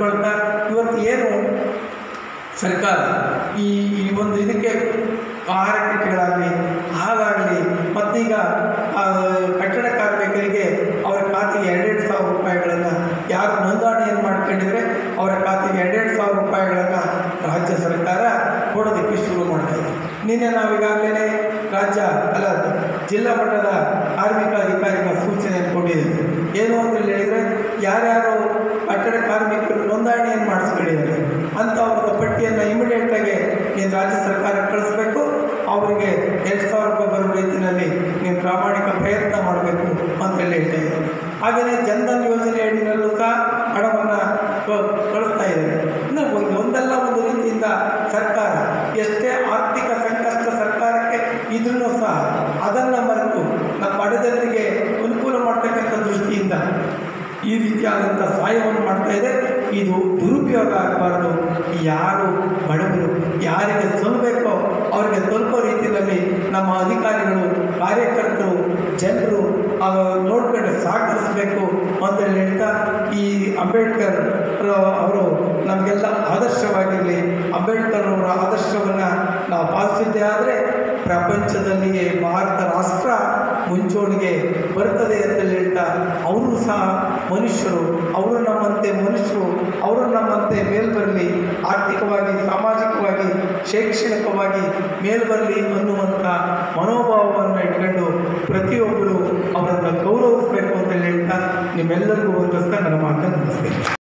ಕೇಳ್ಕೊಳ್ತಾ ಇವತ್ತು ಏನು ಸರ್ಕಾರ ಈ ಈ ಒಂದು ಇದಕ್ಕೆ ಆಹಾರ ಕಿಟ್ಗಳಾಗಲಿ ಹಾಲಾಗಲಿ ಮತ್ತೀಗ ಆ, ಕಟ್ಟಡ ಕಾರ್ಮಿಕರಿಗೆ ಅವರ ಖಾತೆಗೆ ಎರಡೆರಡು ಸಾವಿರ ರೂಪಾಯಿಗಳನ್ನು ಯಾರು ನೋಂದಣಿಯನ್ನು ಮಾಡ್ಕೊಂಡಿದ್ರೆ ಅವರ ಖಾತೆಗೆ ಎರಡೆರಡು ಸಾವಿರ ರೂಪಾಯಿಗಳನ್ನು ರಾಜ್ಯ ಸರ್ಕಾರ ಕೊಡೋದಕ್ಕೆ ಶುರು ಮಾಡ್ತಾ ಇದೆ ನಿನ್ನೆ ನಾವು ಈಗಾಗಲೇ ರಾಜ್ಯ ಅಲ್ಲ ಜಿಲ್ಲಾ ಮಟ್ಟದ ಕಾರ್ಮಿಕ ಅಧಿಕಾರಿಗಳ ಸೂಚನೆಯನ್ನು ಕೊಟ್ಟಿದ್ದೇವೆ ಏನು ಅಂತ ಹೇಳಿದರೆ ಯಾರ್ಯಾರು ಕಟ್ಟಡ ಕಾರ್ಮಿಕರು ನೋಂದಣಿಯನ್ನು ಮಾಡಿಸ್ಕೊಂಡಿದ್ದಾರೆ ಅಂಥವ್ರದ ಪಟ್ಟಿಯನ್ನು ಇಮಿಡಿಯೇಟಾಗಿ ನೀನು ರಾಜ್ಯ ಸರ್ಕಾರ ಕಳಿಸ್ಬೇಕು ಅವರಿಗೆ ಎರಡು ಸಾವಿರ ರೂಪಾಯಿ ಬರುವ ರೀತಿಯಲ್ಲಿ ನೀವು ಪ್ರಾಮಾಣಿಕ ಪ್ರಯತ್ನ ಮಾಡಬೇಕು ಅಂತೇಳಿ ಹೇಳ್ತಾ ಇದ್ದಾರೆ ಹಾಗೆಯೇ ಜನ್ಧನ್ ಯೋಜನೆ ಅಡಿನಲ್ಲೂ ಸಹ ಹಣವನ್ನು ಕ- ಕಳಿಸ್ತಾ ಇದ್ದಾರೆ ಇನ್ನು ಒಂದು- ಒಂದಲ್ಲ ಒಂದು ರೀತಿಯಿಂದ ಸರ್ಕಾರ ಎಷ್ಟೇ ಆರ್ಥಿಕ ಸಂಕಷ್ಟ ಸರ್ಕಾರಕ್ಕೆ ಇದ್ರೂ ಸಹ ಅದನ್ನು ಮರೆತು ನಮ್ಮ ಬಡಜನರಿಗೆ ಅನುಕೂಲ ಮಾಡ್ತಕ್ಕಂಥ ದೃಷ್ಟಿಯಿಂದ ಈ ರೀತಿಯಾದಂಥ ಸಹಾಯವನ್ನು ಮಾಡ್ತಾ ಇದೆ ಇದು ದುರುಪಯೋಗ ಆಗಬಾರ್ದು ಯಾರು ಬಡವರು ಯಾರಿಗೆ ತಲುಪಬೇಕೋ ಅವರಿಗೆ ತಲುಪೋ ರೀತಿಯಲ್ಲಿ ನಮ್ಮ ಅಧಿಕಾರಿಗಳು ಕಾರ್ಯಕರ್ತರು ಜನರು ಆ, ನೋಡ್ಕೊಂಡು ಸಹಕರಿಸಬೇಕು ಅಂತೇಳಿ ಹೇಳ್ತಾ ಈ ಅಂಬೇಡ್ಕರ್ ಅವರು ನಮಗೆಲ್ಲ ಆದರ್ಶವಾಗಿರಲಿ ಅಂಬೇಡ್ಕರ್ ಅವರ ಆದರ್ಶವನ್ನು ನಾವು ಪಾಲಿಸಿದ್ದೇ ಆದರೆ ಪ್ರಪಂಚದಲ್ಲಿಯೇ ಭಾರತ ರಾಷ್ಟ್ರ ಮುಂಚೂಣಿಗೆ ಬರ್ತದೆ ಅಂತೇಳಿ ಹೇಳ್ತಾ ಅವರು ಸಹ ಮನುಷ್ಯರು ಅವರು ನಮ್ಮಂತೆ ಮನುಷ್ಯರು ಅವರು ನಮ್ಮಂತೆ ಮೇಲ್ ಬರಲಿ ಆರ್ಥಿಕವಾಗಿ ಸಾಮಾಜಿಕವಾಗಿ ಶೈಕ್ಷಣಿಕವಾಗಿ ಮೇಲ್ ಬರಲಿ ಅನ್ನುವಂಥ ಮನೋಭಾವವನ್ನು ಇಟ್ಕೊಂಡು ಪ್ರತಿಯೊಬ್ಬರು ಅವರನ್ನು ಗೌರವಿಸಬೇಕು ಅಂತೇಳಿ ಹೇಳ್ತಾ ನಿಮ್ಮೆಲ್ಲರಿಗೂ ಒಂದಸ್ತ ನನ್ನ ಮಾತನ್ನು ಮುಗಿಸ್ತೇನೆ